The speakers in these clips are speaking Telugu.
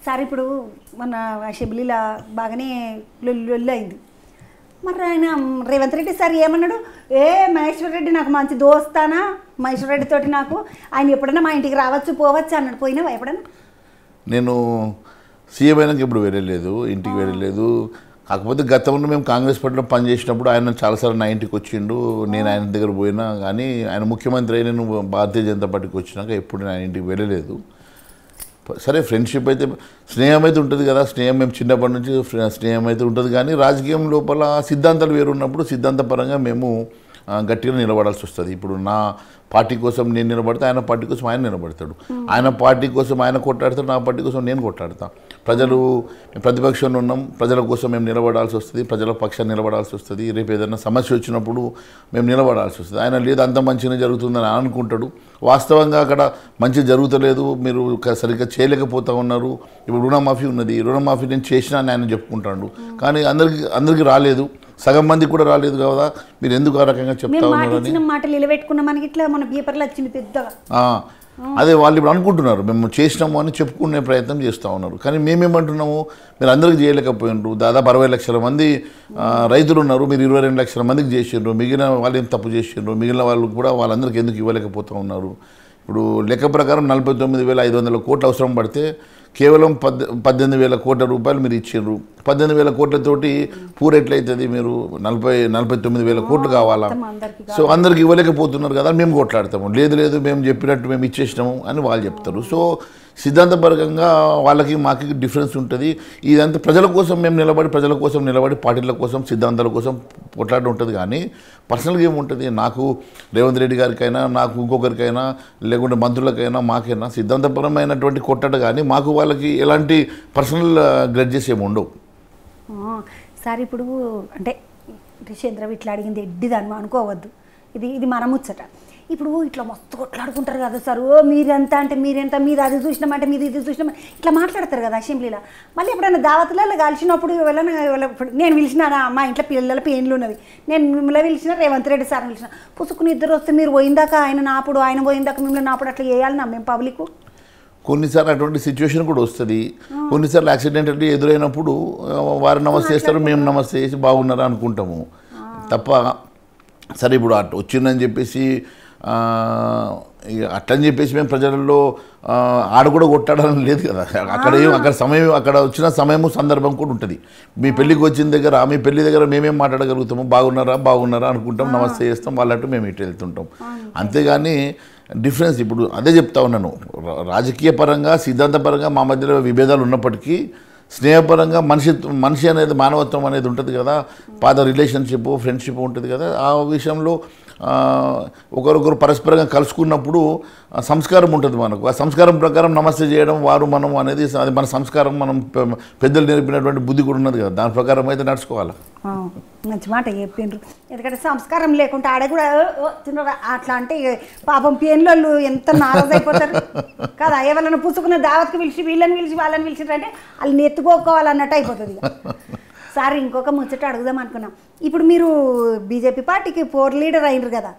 సార్ ఇప్పుడు మన అసెంబ్లీలో బాగానే లొల్లి లొల్లి అయింది మరి ఆయన రేవంత్ రెడ్డి సార్ ఏమన్నాడు ఏ మహేశ్వర్ రెడ్డి నాకు మంచి దోస్తానా మహేశ్వర్ రెడ్డి తోటి నాకు ఆయన ఎప్పుడైనా మా ఇంటికి రావచ్చు పోవచ్చు అన్నాడు పోయినావా ఎప్పుడైనా నేను సీఎం అయినాక ఇప్పుడు వెళ్ళలేదు ఇంటికి వెళ్ళలేదు కాకపోతే గతంలో మేము కాంగ్రెస్ పార్టీలో పనిచేసినప్పుడు ఆయన చాలాసార్లు నా ఇంటికి వచ్చిండు నేను ఆయన దగ్గర పోయినా కానీ ఆయన ముఖ్యమంత్రి అయి నేను భారతీయ జనతా పార్టీకి వచ్చినాక ఎప్పుడు నేను ఆయన ఇంటికి వెళ్ళలేదు ప- సరే ఫ్రెండ్షిప్ అయితే స్నేహం అయితే ఉంటుంది కదా స్నేహం మేము చిన్నప్పటి నుంచి ఫ్రె- స్నేహం అయితే ఉంటుంది కానీ రాజకీయం లోపల సిద్ధాంతాలు వేరు ఉన్నప్పుడు సిద్ధాంతపరంగా మేము ఆ, గట్టిగా నిలబడాల్సి వస్తుంది ఇప్పుడు నా పార్టీ కోసం నేను నిలబడితే ఆయన పార్టీ కోసం ఆయన నిలబడతాడు ఆయన పార్టీ కోసం ఆయన కొట్లాడతాడు నా పార్టీ కోసం నేను కొట్లాడతా ప్రజలు ప్రతిపక్షంలో ఉన్నాం ప్రజల కోసం మేము నిలబడాల్సి వస్తుంది ప్రజల పక్షాన్ని నిలబడాల్సి వస్తుంది రేపు ఏదైనా సమస్య వచ్చినప్పుడు మేము నిలబడాల్సి వస్తుంది ఆయన లేదు అంత మంచిగా జరుగుతుందని ఆయన అనుకుంటాడు వాస్తవంగా అక్కడ మంచి జరుగుతలేదు మీరు క- సరిగ్గా చేయలేకపోతా ఉన్నారు ఇప్పుడు రుణమాఫీ ఉన్నది రుణమాఫీ నేను చేసినా అని ఆయన చెప్పుకుంటాడు కానీ అందరికి అందరికి రాలేదు సగం మందికి కూడా రాలేదు కదా మీరు ఎందుకు ఆ రకంగా చెప్తా మేము మాట ఉన్నారని ఇచ్చిన మాటలు నిలబెట్టుకున్న మనకి ఇట్లా మన పేపర్లో వచ్చింది పెద్దగా ఆ, అదే వాళ్ళు ఇప్పుడు అనుకుంటున్నారు మేము చేసినాము అని చెప్పుకునే ప్రయత్నం చేస్తూ ఉన్నారు కానీ మేమేమంటున్నాము మీరు అందరికి చేయలేకపోయినారు దాదాపు అరవై లక్షల మంది ఆ, రైతులు ఉన్నారు మీరు ఇరవై రెండు లక్షల మందికి చేసిండ్రు మిగిలిన వాళ్ళు ఏం తప్పు చేసిండ్రు మిగిలిన వాళ్ళు కూడా వాళ్ళందరికీ ఎందుకు ఇవ్వలేకపోతూ ఉన్నారు ఇప్పుడు లెక్క ప్రకారం నలభై తొమ్మిది వేల ఐదు వందల కోట్లు అవసరం పడితే కేవలం పద్ పద్దెనిమిది వేల కోట్ల రూపాయలు మీరు ఇచ్చిండ్రు పద్దెనిమిది వేల కోట్లతోటి పూర ఎట్లయితుంది మీరు నలభై నలభై తొమ్మిది వేల కోట్లు కావాలా మొత్తం అందరికీ సో అందరికి ఇవ్వలేకపోతున్నారు కదా మేము కొట్లాడతాము లేదు లేదు మేము చెప్పినట్టు మేము ఇచ్చేసినాము అని వాళ్ళు చెప్తారు సో సిద్ధాంతపరంగా వాళ్ళకి మాకి డిఫరెన్స్ ఉంటుంది ఇదంతా ప్రజల కోసం మేము నిలబడి ప్రజల కోసం నిలబడి పార్టీల కోసం సిద్ధాంతాల కోసం కొట్లాట ఉంటుంది కానీ పర్సనల్గా ఏముంటుంది నాకు రేవంత్ రెడ్డి గారికైనా నాకు ఇంకొకరికైనా లేకుంటే మంత్రులకైనా మాకైనా సిద్ధాంతపరమైనటువంటి కొట్టట కానీ మాకు వాళ్ళకి ఎలాంటి పర్సనల్ గ్రడ్జెస్ ఏమి ఉండవు ఆ, సార్ ఇప్పుడు అంటే చంద్రవి ఇట్లా అడిగింది ఎడ్డిదాన్ని అనుకోవద్దు ఇది ఇది మన ముచ్చట ఇప్పుడు ఇట్లా మస్తు కొట్లాడుకుంటారు కదా సార్ ఓ మీరెంత అంటే మీరెంత మీరు అది చూసినామంటే మీరు ఇది చూసినాం ఇట్లా మాట్లాడతారు కదా అసెంబ్లీలో మళ్ళీ ఎప్పుడైనా దావతులలో కలిసినప్పుడు ఎవరైనా ఎవరైనా- ఇప్పుడు నేను పిలిచిన మా ఇంట్లో పిల్లల పెయిన్లు ఉన్నవి నేను మిమ్మల్ని పిలిచిన రేవంత్ రెడ్డి సార్ పిలిచిన పుసుకుని ఇద్దరు వస్తే మీరు పోయిందాక ఆయన నాపుడు ఆయన పోయిందాక మిమ్మల్ని నాపుడు అట్లా చేయాలి నా మేము పబ్లిక్ కొన్నిసార్లు అటువంటి సిచ్యువేషన్ కూడా వస్తుంది కొన్నిసార్లు యాక్సిడెంట్ అంటే ఎదురైనప్పుడు ఆ, వారు నమస్తే చేస్తారు మేము నమస్తే చేసి బాగున్నారా అనుకుంటాము తప్ప సరే ఇప్పుడు అట్ వచ్చిందని చెప్పేసి ఆ, ఇక అట్లని చెప్పేసి మేము ప్రజలలో ఆ, ఆడ కూడా కొట్టాడని లేదు కదా అక్కడ ఏం అక్కడ సమయం అక్కడ వచ్చిన సమయము సందర్భం కూడా ఉంటుంది మీ పెళ్ళికి వచ్చిన దగ్గర మీ పెళ్లి దగ్గర మేమేం మాట్లాడగలుగుతాము బాగున్నారా బాగున్నారా అనుకుంటాం నమస్తే చేస్తాం వాళ్ళట్టు మేము ఇటు వెళ్తుంటాం అంతేగాని డిఫరెన్స్ ఇప్పుడు అదే చెప్తా ఉన్నాను రా- రాజకీయ పరంగా సిద్ధాంతపరంగా మా మధ్యలో విభేదాలు ఉన్నప్పటికీ స్నేహపరంగా మనిషి మనిషి అనేది మానవత్వం అనేది ఉంటుంది కదా పాత రిలేషన్షిప్ ఫ్రెండ్షిప్ ఉంటుంది కదా ఆ విషయంలో ఆ, ఒకరొకరు పరస్పరంగా కలుసుకున్నప్పుడు ఆ సంస్కారం ఉంటుంది మనకు ఆ సంస్కారం ప్రకారం నమస్తే చేయడం వారు మనం అనేది అది మన సంస్కారం మనం పె- పెద్దలు నేర్పినటువంటి బుద్ధి కూడా ఉన్నది కదా దాని ప్రకారం అయితే నడుచుకోవాలి ఆ, మంచి మాట చెప్పిండ్రు ఎందుకంటే సంస్కారం లేకుంటే ఆడ కూడా "ఓ, ఓ, తినరా" అట్లా అంటే ఇక పాపం పేన్లోళ్ళు ఎంత నారాజ్ అయిపోతారు కదా ఎవరైనా పుచ్చుకున్న దావత్కి పిలిచి వీళ్ళని పిలిచి వాళ్ళని పిలిచిరంటే వాళ్ళు నెత్తుకోవాలన్నట్టు అయిపోతుంది ఇక. సార్ ఇంకొక ముచ్చట అడుగుదాం అనుకున్నాం ఇప్పుడు మీరు బీజేపీ పార్టీకి పోర్ లీడర్ అయినరు కదా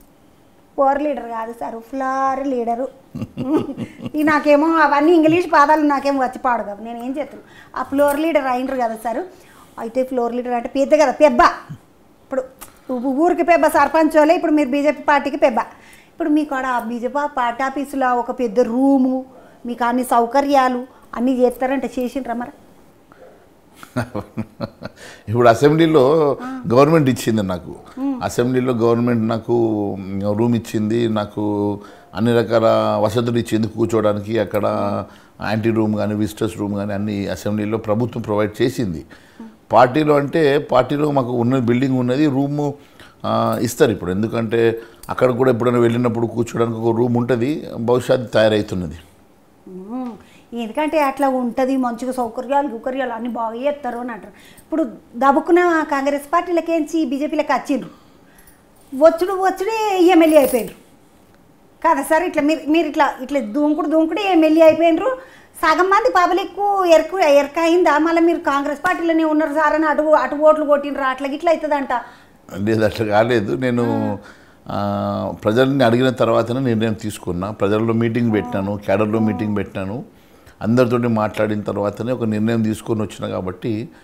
పోర్ లీడర్ కాదు సార్ ఫ్లార్ లీడరు ఈ నాకేమో అవన్నీ ఇంగ్లీష్ పాదాలు నాకేమో వచ్చి పాడు కదా నేను ఏం చేస్తాను ఆ ఫ్లోర్ లీడర్ అయినరు కదా సార్ అయితే ఫ్లోర్ లీడర్ అంటే పెద్ద కదా పెబ్బ ఇప్పుడు ఊ- ఊరికి పెబ్బ సర్పంచ్ వాళ్ళే ఇప్పుడు మీరు బీజేపీ పార్టీకి పెబ్బ ఇప్పుడు మీకు ఆడ బీజేపీ పార్టీ ఆఫీసులో ఒక పెద్ద రూము మీకు అన్ని సౌకర్యాలు అన్నీ చేస్తారంటే చేసిండ్రా మరి ఇప్పుడు అసెంబ్లీలో గవర్నమెంట్ ఇచ్చింది నాకు అసెంబ్లీలో గవర్నమెంట్ నాకు రూమ్ ఇచ్చింది నాకు అన్ని రకాల వసతులు ఇచ్చింది కూర్చోవడానికి అక్కడ యాంటీ రూమ్ కానీ విజిటర్స్ రూమ్ కానీ అన్ని అసెంబ్లీలో ప్రభుత్వం ప్రొవైడ్ చేసింది పార్టీలో అంటే పార్టీలో మాకు ఉన్న బిల్డింగ్ ఉన్నది రూము ఆ, ఇస్తారు ఇప్పుడు ఎందుకంటే అక్కడ కూడా ఎప్పుడైనా వెళ్ళినప్పుడు కూర్చోడానికి ఒక రూమ్ ఉంటుంది బహుశా అది తయారవుతున్నది ఉమ్, ఎందుకంటే అట్లా ఉంటుంది మంచిగా సౌకర్యాలు సౌకర్యాలు అన్నీ బాగా చేస్తారు అని అంటారు ఇప్పుడు దబుక్కున కాంగ్రెస్ పార్టీలకేంచి బీజేపీలకి వచ్చిండ్రు వచ్చుడు వచ్చుడే ఎమ్మెల్యే అయిపోయినరు కదా సార్ ఇట్లా మీరు మీరు ఇట్లా ఇట్లా దూంకుడు దూంకుడు ఎమ్మెల్యే అయిపోయినరు సగం మంది పబ్లిక్ ఎరకు ఎరక అయిందా మళ్ళీ మీరు కాంగ్రెస్ పార్టీలోనే ఉన్నారు సార్ అని అటు అటు ఓట్లు కొట్టినరు అట్లా ఇట్లా అవుతుందంట లేదు అట్లా కాలేదు నేను ఆ, ప్రజల్ని అడిగిన తర్వాతనే నిర్ణయం తీసుకున్నా ప్రజల్లో మీటింగ్ పెట్టినాను క్యాడర్లో మీటింగ్ పెట్టినాను అందరితోటి మాట్లాడిన తర్వాతనే ఒక నిర్ణయం తీసుకొని వచ్చిన కాబట్టి